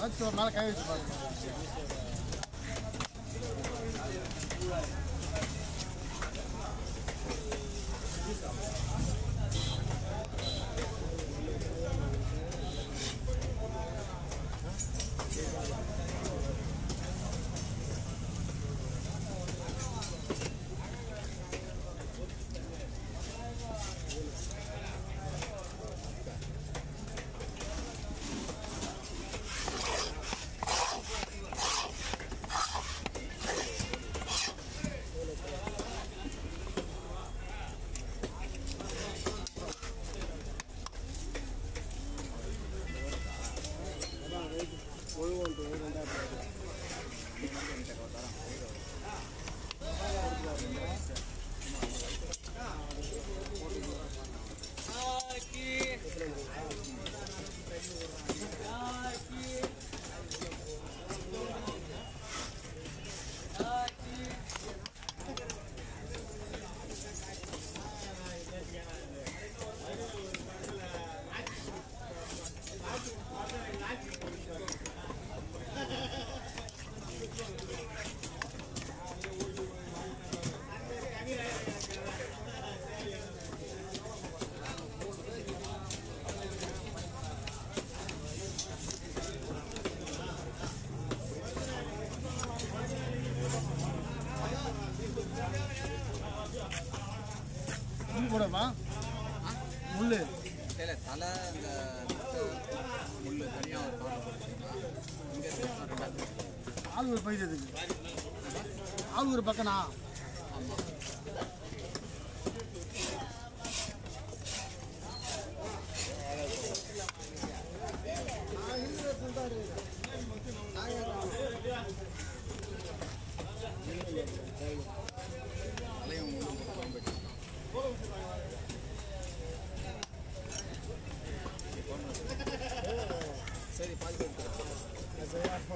வச்சு ஒரு நாள் கை வச்சு பாருங்க முள் கூடவா முள் இல்லை தலை இந்த முள் தனியாக ஒரு கவரில் போட்டுருக்கீங்களா இங்கே ரெண்டாவது ஆள் ஒரு பைசத்துக்கு ஆள் ஒரு பக்கனா தலையும் முள்ளும் போட்டு குழம்பு சரி பாதி கொடுத்துருக்கேன்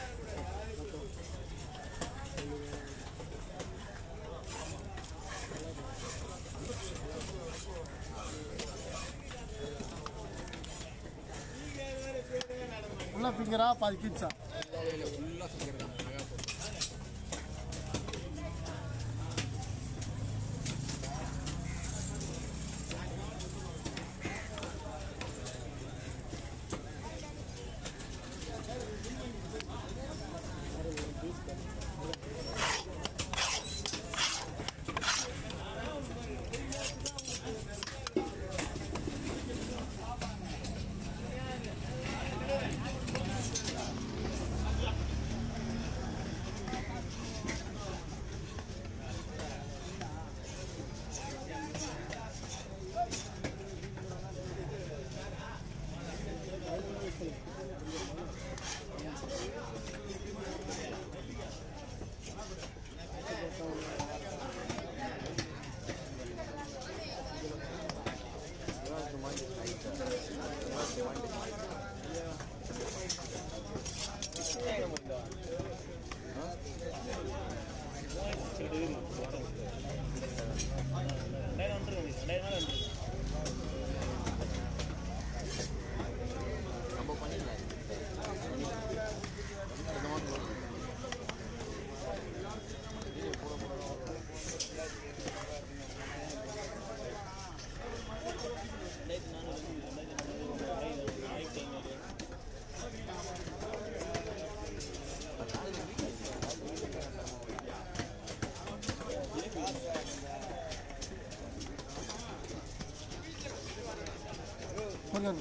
ஃபுல்லாக ஃபிங்கரா பாதி கீச்சா இல்லை ஃபுல்லாக சுற்றிருக்காங்க அழகாக போட்டு நம்ம பண்ணிடலாம் இந்த மாதிரி கொஞ்சம்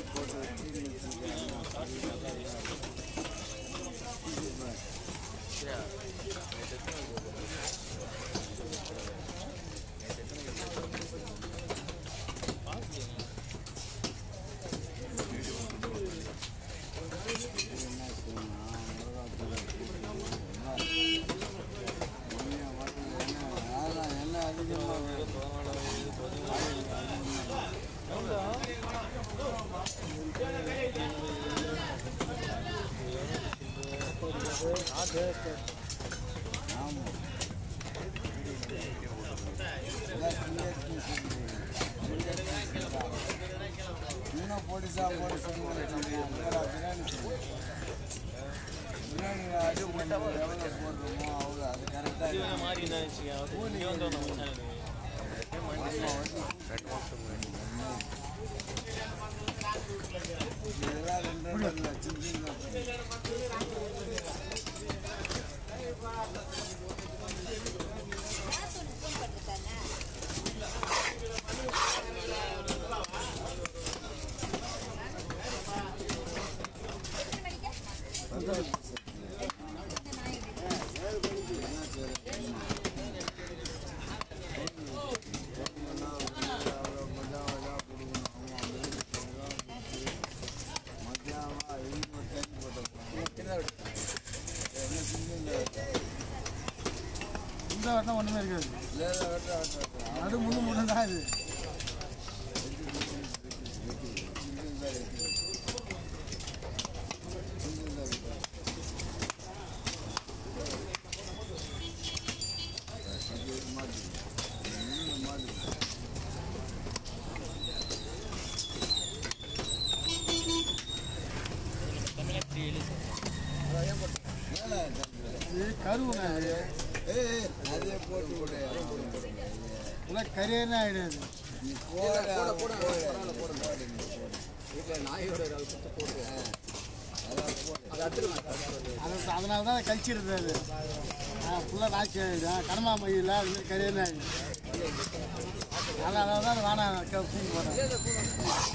என்ன அதிகமாக ஆமாம் இன்னும் பொடிசா பொடிசா பிரியாணி பிரியாணி அடி எவ்வளோ போடுறோமோ அவ்வளோ அது கரெக்டாக மாறி என்ன இங்கே வந்தோம் நம்ம சேனலுக்கு இதெல்லாம் ரெண்டு ரெண்டு லட்சம் சின்ன இந்த வட்டம் ஒன்றுமே இருக்காது நடு முள்ளு முள்ளு தான் இது தமிழ்நாட்டு எழுது இது கருவுங்க அது அதே போட்டு விடு இல்லை கரியர்னே ஆகிடாது நீ போட போட, போட, போட பரவாயில்ல, போடுங்க. போடு நீ போடு வீட்டில் நாயோட இறால் கொடுத்து போடுங்க அதான் போடு அதை அத்துருங்க அது அதனால தான் கழிச்சிருது அது ஆ ஃபுல்லாக நாய்ச்சி ஆகிடும் கடமா மையில் அது மாதிரி கரியர்னே ஆகிடும் அதனால தான் வேணாம் தூக்கி போட்டேன்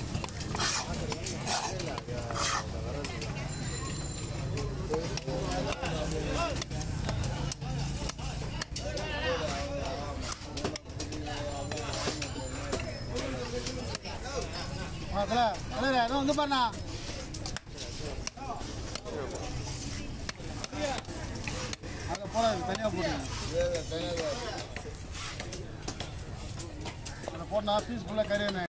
அதில் அதில் எதுவும் வந்து பண்ணா அதில் போடாது தனியாக போடுங்க வேறு தனியாக அதை போட்டா பீஸ் ஃபுல்லாக கறி